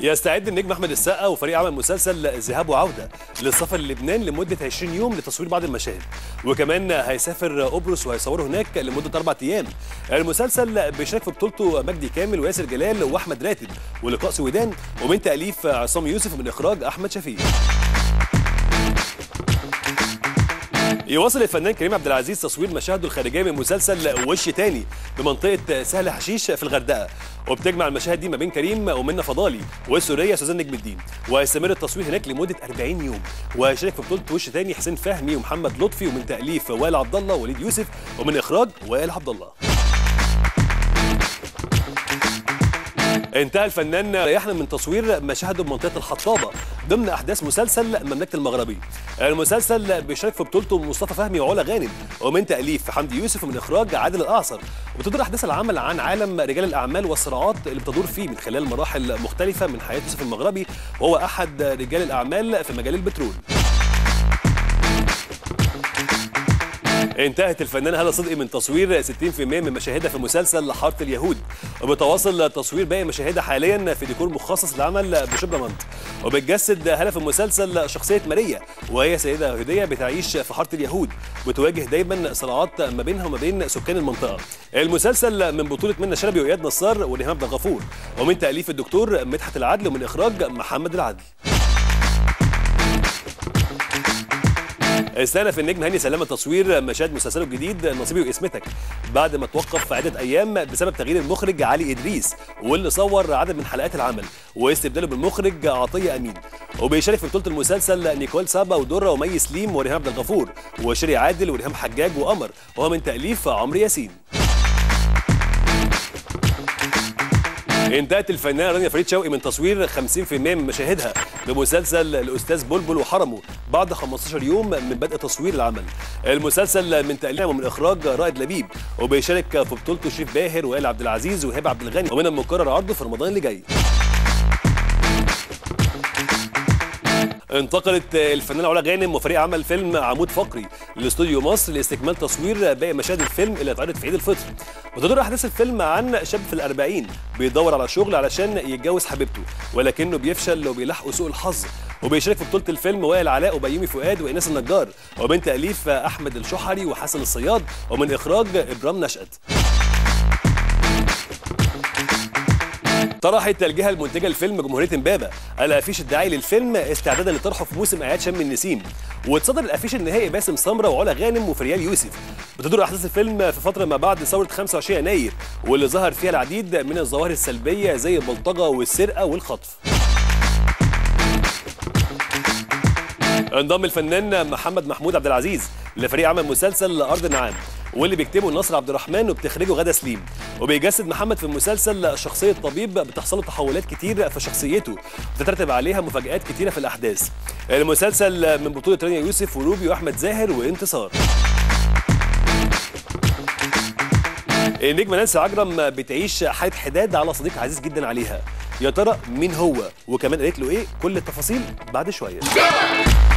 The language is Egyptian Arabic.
يستعد النجم احمد السقا وفريق عمل مسلسل ذهاب وعوده للسفر للبنان لمده 20 يوم لتصوير بعض المشاهد وكمان هيسافر قبرص وهيصوروا هناك لمده اربع ايام المسلسل بيشارك في بطولته مجدي كامل وياسر جلال واحمد راتب ولقاء سويدان ومن تاليف عصام يوسف ومن اخراج احمد شفيق يواصل الفنان كريم عبد العزيز تصوير مشاهده الخارجيه من مسلسل وش تاني بمنطقه سهل حشيش في الغردقه وبتجمع المشاهد دي ما بين كريم ومنى فضالي والسوريه سوزان نجم الدين وهيستمر التصوير هناك لمده 40 يوم وهيشارك في بطوله وش تاني حسين فهمي ومحمد لطفي ومن تاليف وائل عبد الله ووليد يوسف ومن اخراج وائل عبد الله انتهى الفنان ريحنا من تصوير مشاهده بمنطقه الحطابه ضمن احداث مسلسل مملكه المغربي المسلسل بيشارك في بطولته مصطفى فهمي وعلا غانم ومن تاليف حمدي يوسف ومن اخراج عادل الاعصر وتدور احداث العمل عن عالم رجال الاعمال والصراعات اللي بتدور فيه من خلال مراحل مختلفه من حياه يوسف المغربي وهو احد رجال الاعمال في مجال البترول انتهت الفنانه هاله صدقي من تصوير 60% من مشاهدها في مسلسل حاره اليهود وبتواصل تصوير باقي مشاهدها حاليا في ديكور مخصص للعمل بشبرا منط وبتجسد هاله في المسلسل شخصيه ماريا وهي سيده يهوديه بتعيش في حاره اليهود بتواجه دايما صراعات ما بينها وما بين سكان المنطقه المسلسل من بطوله منى شلبي واياد نصار وريهام عبد الغفور ومن تاليف الدكتور مدحت العدل ومن اخراج محمد العدل استأنف النجم هاني سلامة تصوير مشاهد مسلسله الجديد نصيبي واسمتك بعد ما توقف عدة أيام بسبب تغيير المخرج علي إدريس واللي صور عدد من حلقات العمل واستبداله بالمخرج عطية أمين وبيشارك في بطولة المسلسل نيكول سابا ودرة ومي سليم وريهام عبد الغفور وشيري عادل وريهام حجاج وقمر وهو من تأليف عمرو ياسين انتهت الفنانه رانيا فريد شوقي من تصوير 50% من مشاهدها بمسلسل الاستاذ بلبل وحرمه بعد 15 يوم من بدء تصوير العمل. المسلسل من تاليف ومن اخراج رائد لبيب وبيشارك في بطولته شريف باهر وائل عبد العزيز وهبه عبد الغني ومن المقرر عرضه في رمضان اللي جاي. انتقلت الفنانه علا غانم وفريق عمل فيلم عمود فقري لاستوديو مصر لاستكمال تصوير باقي مشاهد الفيلم اللي اتعرض في عيد الفطر. بتدور احداث الفيلم عن شاب في الأربعين بيدور على شغل علشان يتجوز حبيبته ولكنه بيفشل وبيلاحقه سوء الحظ وبيشارك في بطوله الفيلم وائل علاء وبيومي فؤاد وايناس النجار ومن تاليف احمد الشحري وحسن الصياد ومن اخراج ابرام نشأت. طرحت الجهه المنتجه لفيلم جمهوريه امبابه الافيش الدعائي للفيلم استعدادا لطرحه في موسم اعياد شم النسيم وتصدر الافيش النهائي باسم سمره وعلا غانم وفريال يوسف بتدور احداث الفيلم في فتره ما بعد ثوره 25 يناير واللي ظهر فيها العديد من الظواهر السلبيه زي البلطجه والسرقه والخطف انضم الفنان محمد محمود عبد العزيز لفريق عمل مسلسل ارض النعام واللي بيكتبه نصر عبد الرحمن وبتخرجه غدا سليم وبيجسد محمد في المسلسل شخصيه طبيب بتحصل له تحولات كتير في شخصيته بتترتب عليها مفاجآت كتيره في الاحداث المسلسل من بطوله رانيا يوسف وروبي واحمد زاهر وانتصار النجمه نانسي عجرم بتعيش حاله حداد على صديق عزيز جدا عليها يا ترى مين هو وكمان قالت له ايه كل التفاصيل بعد شويه